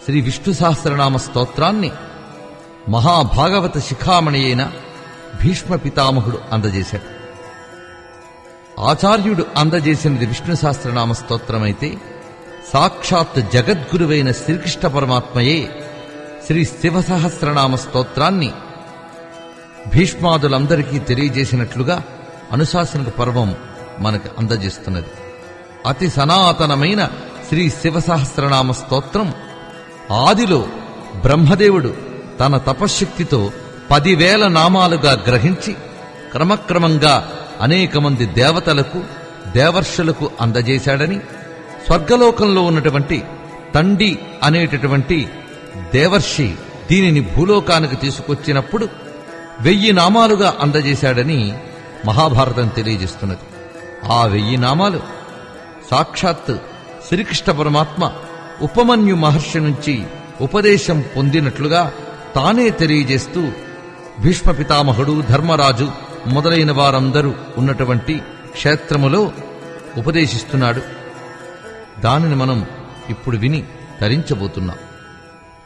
శ్రీ విష్ణు సహస్రనామ స్తోత్రాన్ని మహాభాగవత శిఖామణి అయిన భీష్మ పితామహుడు అందజేశాడు ఆచార్యుడు అందజేసినది విష్ణు సహస్రనామ స్తోత్రమైతే సాక్షాత్ జగద్గురువైన శ్రీకృష్ణ పరమాత్మయే శ్రీ శివ సహస్రనామ స్తోత్రాన్ని భీష్మాదులందరికీ తెలియజేసినట్లుగా అనుశాసనక పర్వం మనకు అందజేస్తున్నది అతి సనాతనమైన శ్రీ శివ సహస్రనామ స్తోత్రం ఆదిలో బ్రహ్మదేవుడు తన తపశ్శక్తితో పదివేల నామాలుగా గ్రహించి క్రమక్రమంగా అనేక మంది దేవతలకు దేవర్షులకు అందజేశాడని స్వర్గలోకంలో ఉన్నటువంటి తండి అనేటటువంటి దేవర్షి దీనిని భూలోకానికి తీసుకొచ్చినప్పుడు వెయ్యి నామాలుగా అందజేశాడని మహాభారతం తెలియజేస్తున్నది ఆ వెయ్యి నామాలు సాక్షాత్ శ్రీకృష్ణ పరమాత్మ ఉపమన్యు మహర్షి నుంచి ఉపదేశం పొందినట్లుగా తానే తెలియజేస్తూ భీష్మ పితామహుడు ధర్మరాజు మొదలైన వారందరూ ఉన్నటువంటి క్షేత్రములో ఉపదేశిస్తున్నాడు దానిని మనం ఇప్పుడు విని తరించబోతున్నాం